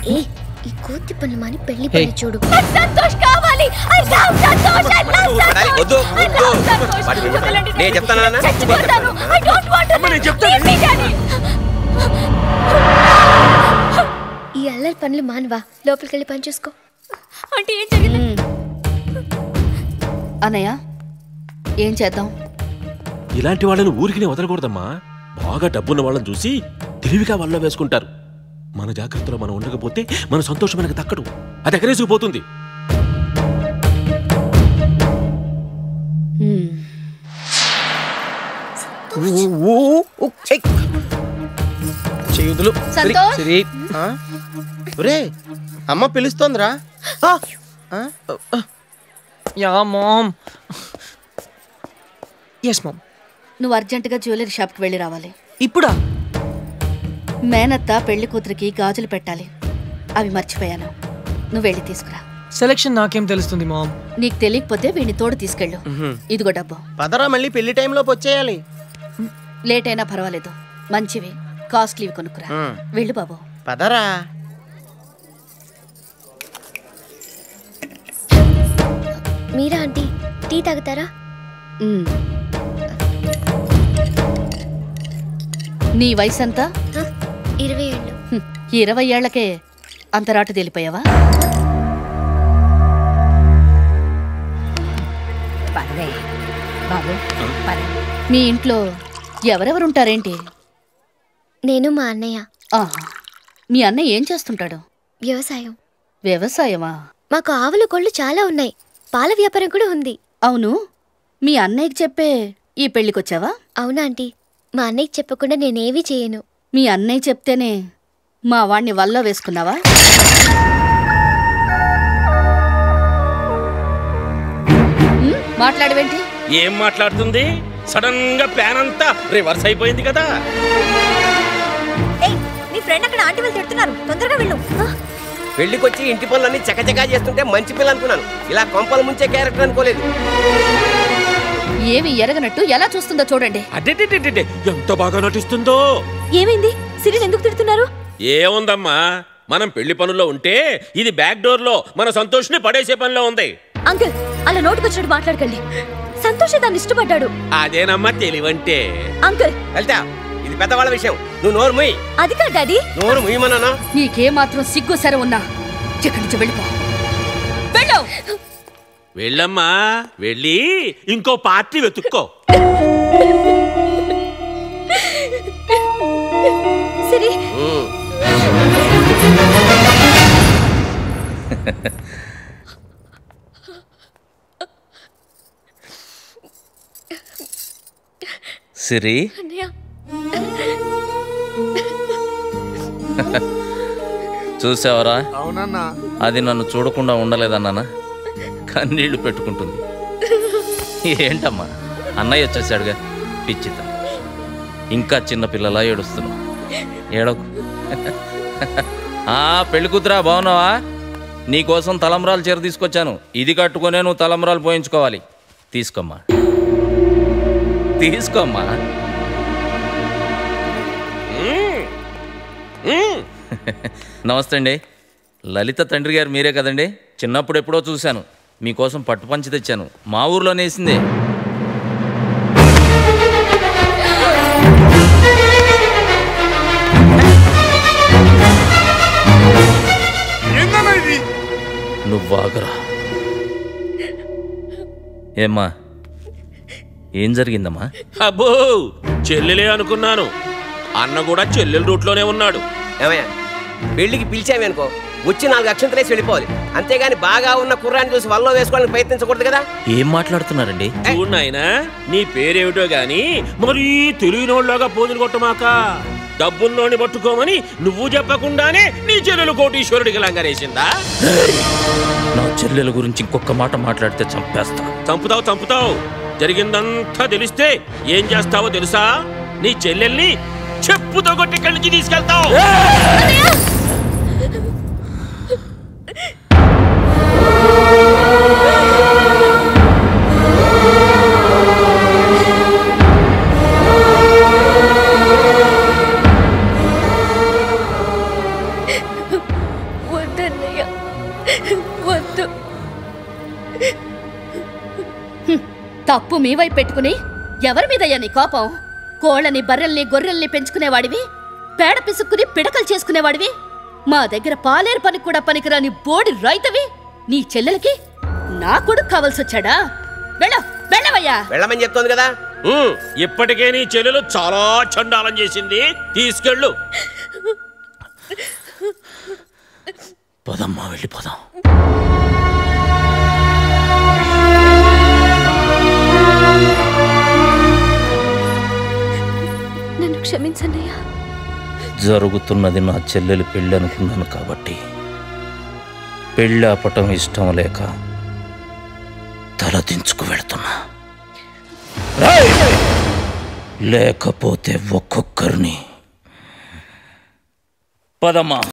ఏ ఈ కోతి పని మాని పెళ్లి Hey. పని చూడు సంతోష్ కావాలి I love Santosh I love వడాలి, వద్దు వద్దు వాడి వినపడదు. నేను చెప్తాను నాన్న చచ్చిపోతాను ఐ డోంట్ వాంట్ అమ్మ, నేను చెప్తాను. ఈ అల్లరి పనులు మానవా లోపలికి వెళ్ళి పని చూసుకో అంటే ఏం జరిగింది అన్నయ్య ఏం చేద్దాం ఇలాంటి వాళ్ళని ఊరికినే వదలకూడదమ్మా బాగా డబ్బున్న వాళ్ళని చూసి తెలివిగా వల్ల వేసుకుంటారు మన జాగ్రత్తలో మనం ఉండకపోతే మన సంతోషం మనకు దక్కడు అది ఎగరేసుకుపోతుంది హ్మ్. చేయుదులు సంతోష్? సిరి ఒరే అమ్మ పిలుస్తోందిరా యా మామ్ ఎస్ మామ్ నువ్వు అర్జెంటుగా జ్యువెలరీ షాప్కి వెళ్ళి రావాలి ఇప్పుడా మేనత్త పెళ్లి కూతురికి గాజులు పెట్టాలి అవి మర్చిపోయాను నువ్వు వెళ్ళి తీసుకురా సెలక్షన్ నాకేం తెలుస్తుంది మామ్ నీకు తెలియకపోతే వీడిని తోడు తీసుకెళ్ళు ఇదిగో డబ్బు పదరా మళ్ళీ పెళ్లి టైంలోపు వచ్చేయాలి లేట్ అయినా పర్వాలేదు మంచివి కాస్ట్లీవి కొనుక్కురా మ్. వెళ్ళు బాబు పదరా మీరా ఆంటీ టీ తాగుతారా మ్. నీ వయసు ఎంత హ, ఇరవై ఏళ్ళు హ్మ్. ఇరవై ఏళ్లకే అంత రాటు తెలిపోయావా బాబు మీ ఇంట్లో ఎవరెవరుంటారేంటి నేను మా అన్నయ్య ఆహా. మీ అన్న ఏం చేస్తుంటాడు వ్యవసాయం వ్యవసాయమా మాకు ఆవుల కొళ్ళు చాలా ఉన్నాయి పాల వ్యాపారం కూడా ఉంది అవును మీ అన్నయ్యకి చెప్పే ఈ పెళ్ళికొచ్చావా అవునా ఆంటీ మా అన్నయ్యకి చెప్పకుండా నేనేవి చేయను మీ అన్నయ్య చెప్తేనే మా వాణ్ణి వల్ల వేసుకున్నావా ఉమ్, మాట్లాడవేంటి ఏం మాట్లాడుతుంది సడన్ గా ప్లాన్ అంతా రివర్స్ అయిపోయింది కదా ఏయ్ నీ ఫ్రెండ్ అక్కడ ఆంటీ వాళ్ళు తిడుతున్నారు తొందరగా వెళ్ళు పెళ్లికొచ్చి ఇంటి పనులన్నీ చకచకా చేస్తుంటే మంచి పిల్ల అనుకున్నాను ఇలా కొంపలు ముంచే క్యారెక్టర్ అనుకోలేదు ఏమి ఎరగనట్టు ఎలా చూస్తుందో చూడండి అడ్డే ఎంత బాగా నటిస్తుందో ఏమైంది సిరిని ఎందుకు తిడుతున్నారు ఏముందమ్మా మనం పెళ్లి పనుల్లో ఉంటే ఇది బ్యాక్ డోర్ లో మన సంతోష్ని పడేసే పనిలో ఉంది అంకుల్ అలా నోటుకొచ్చినట్టు మాట్లాడకండి సంతోష్ దాన్ని ఇష్టపడ్డాడు అదేనమ్మా తెలివంటే అంకుల్ వెళ్తా ఇది పెద్దవాళ్ళ విషయం నువ్వు నోరు ముయ్యి అది కాదు డాడీ నోరు ముయ్యమన్నానా నీకే మాత్రం సిగ్గు సర ఉన్నా ఇక్కడి నుంచి వెళ్ళిపో వెళ్ళు వెళ్ళమ్మా వెళ్ళి ఇంకో పార్టీ వెతుక్కో సిరి ఉమ్. సిరి అన్నయ్య చూసావరా అవునన్నా అది నన్ను చూడకుండా ఉండలేదన్నానా కన్నీళ్లు పెట్టుకుంటుంది ఏంటమ్మా అన్నయ్య వచ్చేసాడుగా పిచ్చిత ఇంకా చిన్న పిల్లలా ఏడుస్తున్నావు ఏడకు ఆ పెళ్లి కూతురా బాగున్నావా నీకోసం తలంబరాలు చీర తీసుకొచ్చాను ఇది కట్టుకునే నువ్వు తలంబరాలు పోయించుకోవాలి తీసుకోమ్మా తీసుకోమ్మా మ్మ్. మ్మ్. నమస్తే అండి లలిత తండ్రి గారు మీరే కదండి చిన్నప్పుడు ఎప్పుడో చూశాను మీకోసం పట్టుపంచి తెచ్చాను మా ఊర్లోనే వేసిందే నువ్వాగరా ఏమ్మా ఏం జరిగిందమ్మా అబ్బో చెల్లెలే అనుకున్నాను అన్న కూడా చెల్లెల రూట్లోనే ఉన్నాడు ఏమయ్యా పెళ్లికి పిలిచావి అనుకో వచ్చి నాలుగు అక్షంతలేసి వెళ్ళిపోవాలి అంతేగాని బాగా ఉన్న కుర్రాన్ని చూసి వల్ల వేసుకోవడానికి ప్రయత్నించకూడదు కదా ఏం మాట్లాడుతున్నారండి చూడు నాయనా నీ పేరేమిటో గాని మరీ తెలియనోళ్ళగా పోజులు కొట్టమాక డబ్బున్నోని పట్టుకోమని నువ్వు చెప్పకుండానే నీ చెల్లెలు కోటీశ్వరుడికి లంగరేసిందా నా చెల్లెల గురించి ఇంకొక మాట మాట్లాడితే చంపేస్తా చంపుతావు చంపుతావు జరిగిందంతా తెలిస్తే ఏం చేస్తావో తెలుసా నీ చెల్లెల్ని చెప్పుతో కొట్టి ఇక్కడి నుంచి తీసుకెళ్తావు తప్పు మీ వైపు పెట్టుకుని ఎవరి మీదయ్యా నీ కోపం కోళ్ళని బర్రెల్ని గొర్రెల్ని పెంచుకునేవాడివి పేడ పిసుక్కుని పిడకలు చేసుకునేవాడివి మా దగ్గర పాలేరు పని కూడా పనికిరాని బోడి రైతవి నీ చెల్లెలకి నా కొడుకు కావాల్సొచ్చాడా వెళ్ళ వెళ్ళవయ్యా వెళ్ళమని చెప్తోంది కదా ఉమ్. ఇప్పటికే నీ చెల్లెలు చాలా చండాలం చేసింది తీసుకెళ్ళు పదమ్మా వెళ్ళిపోదాం నన్ను క్షమించండి అయ్యా జరుగుతున్నది నా చెల్లెలి పెళ్ళి అనుకున్నాను కాబట్టి పెళ్ళి ఆపటం ఇష్టం లేక తలదించుకు వెళ్తున్నా రేయ్! లేకపోతే ఒక్కొక్కరిని పదమ్మా